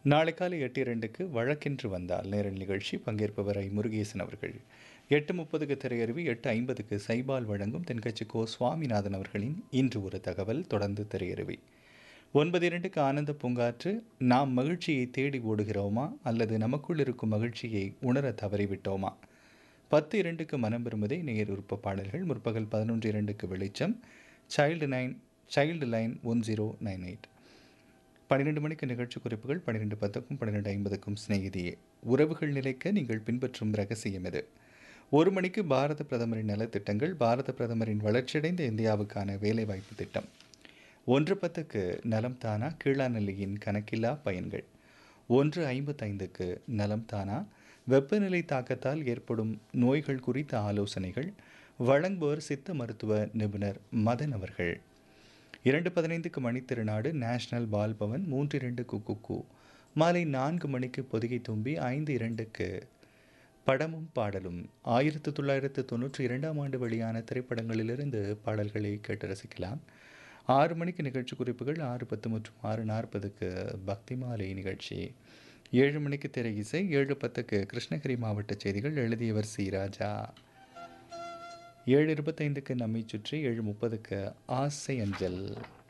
நாளை காலை எட்டு இரண்டுக்கு வழக்கென்று வந்தால் நேரல் நிகழ்ச்சி பங்கேற்பவர் ஐ முருகேசன் அவர்கள் எட்டு முப்பதுக்கு திரையருவி எட்டு ஐம்பதுக்கு சைபால் வழங்கும் தென்கட்சி கோ சுவாமிநாதன் அவர்களின் இன்று ஒரு தகவல் தொடர்ந்து திரையருவி ஒன்பது இரண்டுக்கு ஆனந்த பூங்காற்று நாம் மகிழ்ச்சியை தேடி ஓடுகிறோமா அல்லது நமக்குள் இருக்கும் மகிழ்ச்சியை உணர தவறிவிட்டோமா பத்து இரண்டுக்கு மனம் விரும்புதே நேர் உறுப்பு பாடல்கள் முற்பகல் பதினொன்று இரண்டுக்கு வெளிச்சம் child nine child line one zero nine eight பன்னிரெண்டு மணிக்கு நிகழ்ச்சி குறிப்புகள் பன்னிரெண்டு பத்துக்கும் பன்னிரெண்டு ஐம்பதுக்கும் சிநேகிதியே உறவுகள் நிலைக்க நீங்கள் பின்பற்றும் ரகசியம் இது ஒரு மணிக்கு பாரத பிரதமரின் நலத்திட்டங்கள் பாரத பிரதமரின் வளர்ச்சியடைந்த இந்தியாவுக்கான வேலைவாய்ப்பு திட்டம் ஒன்று பத்துக்கு நலம் தானா கீழாநெல்லியின் கணக்கில்லா பயன்கள் ஒன்று ஐம்பத்தைந்துக்கு நலம் தானா வெப்பநிலை தாக்கத்தால் ஏற்படும் நோய்கள் குறித்த ஆலோசனைகள் வழங்குவோர் சித்த மருத்துவ நிபுணர் மதன் அவர்கள் இரண்டு பதினைந்துக்கு மணித்திருநாடு நேஷனல் பால் பவன் மூன்று இரண்டுக்கு குக்கு மாலை நான்கு மணிக்கு பொதிகை தும்பி ஐந்து இரண்டுக்கு படமும் பாடலும் ஆயிரத்து தொள்ளாயிரத்து தொண்ணூற்றி இரண்டாம் ஆண்டு வெளியான திரைப்படங்களிலிருந்து பாடல்களை கேட்டு ரசிக்கலாம் ஆறு மணிக்கு நிகழ்ச்சி குறிப்புகள் ஆறு பத்து மற்றும் ஆறு நாற்பதுக்கு பக்தி மாலை நிகழ்ச்சி ஏழு மணிக்கு திரை இசை ஏழு பத்துக்கு கிருஷ்ணகிரி மாவட்ட செய்திகள் எழுதியவர் சி ராஜா ஏழு இருபத்தைந்துக்கு நம்மை சுற்றி ஏழு முப்பதுக்கு ஆசை அஞ்சல்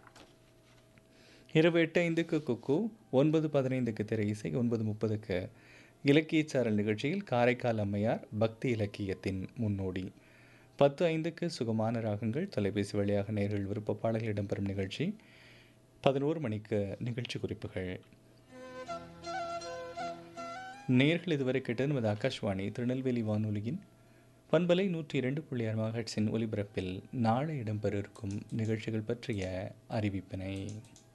இரவு எட்டு ஐந்துக்கு குக்கு ஒன்பது பதினைந்துக்கு திரை இசை ஒன்பது முப்பதுக்கு இலக்கியச்சாரல் நிகழ்ச்சியில் காரைக்கால் அம்மையார் பக்தி இலக்கியத்தின் முன்னோடி பத்து ஐந்துக்கு சுகமான ராகங்கள் தொலைபேசி வழியாக நேர்கள் விருப்ப பாடல்கள் இடம்பெறும் நிகழ்ச்சி பதினோரு மணிக்கு நிகழ்ச்சி குறிப்புகள் நேர்கள் இதுவரை கேட்டது நமது ஆகாஷ்வாணி திருநெல்வேலி வானொலியின் பண்பலை நூற்றி இரண்டு புள்ளி ஆறு மகட்ஸின் ஒலிபரப்பில் நாளை இடம்பெற இருக்கும் நிகழ்ச்சிகள் பற்றிய அறிவிப்பினை